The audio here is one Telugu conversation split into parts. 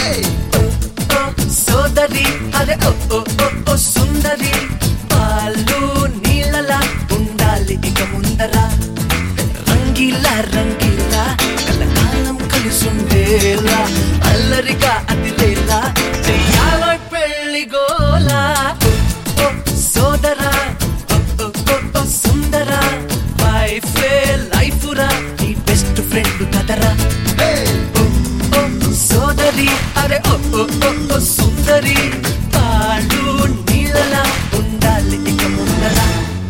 ఓ, సోదరి అరే ఓ ఓ ఓ ఓ సుందరి పాలు నీళ్ళలా ఉండాలి ఇక ముందర రంగిలా రంగిలా కలకాలం కలిసుండేలా అల్లరిగా అదిలేలా చెయ్యాల పెళ్లి గోలా ఓ, ఓ, సోదరా ఓ, ఓ, ఓ, ఓ, సుందరా వైఫ్ లైఫ్ రా నీ బెస్ట్ ఫ్రెండ్ కదరా ఓ, ఓ, సోదరి అరే ఓ ఓ ఓ ఓ సుందరి పాలు నీళ్ళలా ఉండాలి ఇక ముందరా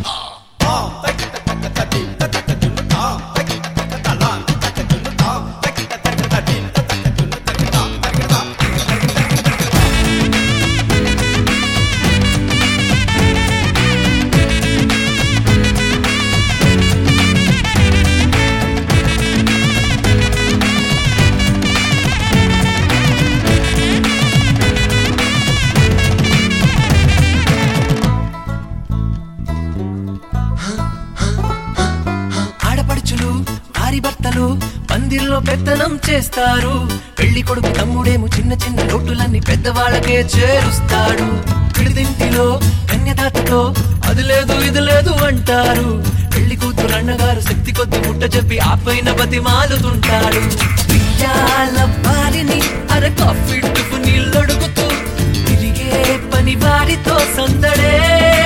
ఆడపడుచులు భారీ భర్తలు పందిర్లో పెత్తనం చేస్తారు పెళ్లి కొడుకు తమ్ముడేమో చిన్న చిన్న లోటులన్నీ పెద్దవాళ్ళకే చేరుస్తాడు పిడిదింటిలో కన్యదాతతో అది లేదు ఇది లేదు అంటారు పెళ్లి కూతురు అన్నగారు శక్తి కొద్ది ముట్ట చెప్పి ఆ పైన బతిమాలుతుంటాడు ఉయ్యాల బారిని అర కాఫీ టిఫు నీళ్ళొడుగుతూ తిరిగే పని వారితో సందడే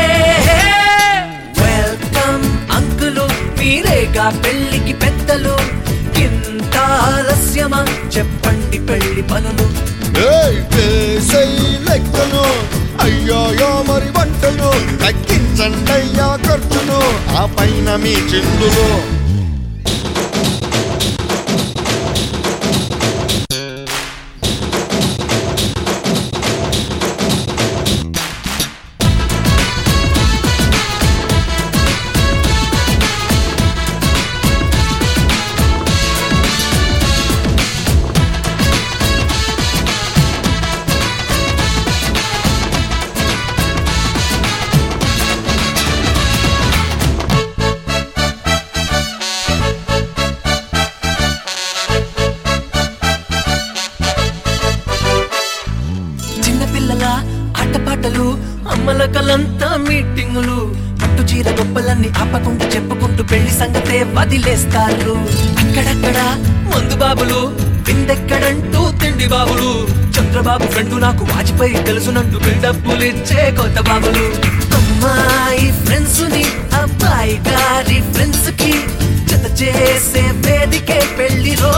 వెల్కమ్ అంకులు మీరేగా పెళ్లికి పెద్దలు ఇంత ఆలస్యమా చెప్పండి పెళ్లి పనులు ఏయ్, వేసై లెక్కను అయ్యాయో మరి వంటలు తగ్గించండి అయ్యా ఖర్చును ఆ పైన మీ చిందులు చిన్నపిల్లల ఆటపాటలు అమ్మల కలంతా మీటింగులు పట్టు చీర గొప్పలన్నీ ఆపకుండా చెప్పుకుంటూ పెళ్లి సంగతే వదిలేస్తారు అక్కడక్కడ మందు బాబులు విందెక్కడంటూ తిండి బాబులు చంద్రబాబు ఫ్రెండ్ నాకు వాజ్పేయి తెలుసునంటూ బిల్డప్పులు ఇచ్చే కొత్త బాబులు అమ్మాయి ఫ్రెండ్స్ ని అబ్బాయి గారి ఫ్రెండ్స్ కి జత చేసే వేదికే పెళ్లి రో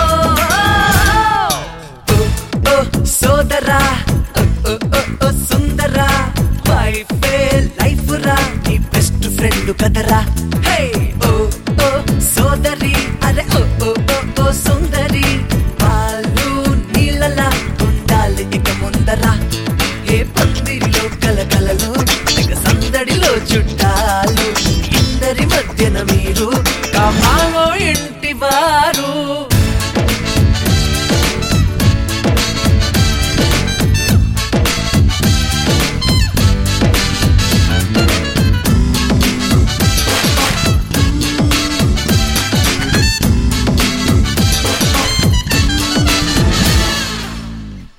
ఓ, ఓ, సోదరా ఓ, ఓ, ఓ, ఓ, సుందరా వైఫ్ లైఫ్ రా నీ బెస్ట్ ఫ్రెండ్ కదరా హే ఓ ఓ సోదరి అరే ఓ ఓ ఓ ఓ సుందరి పాలు నీళ్ళలా ఉండాలి ఇక ముందరా ఏ పందిరిలో కలకలలో ఇక సందడిలో చుట్టాలు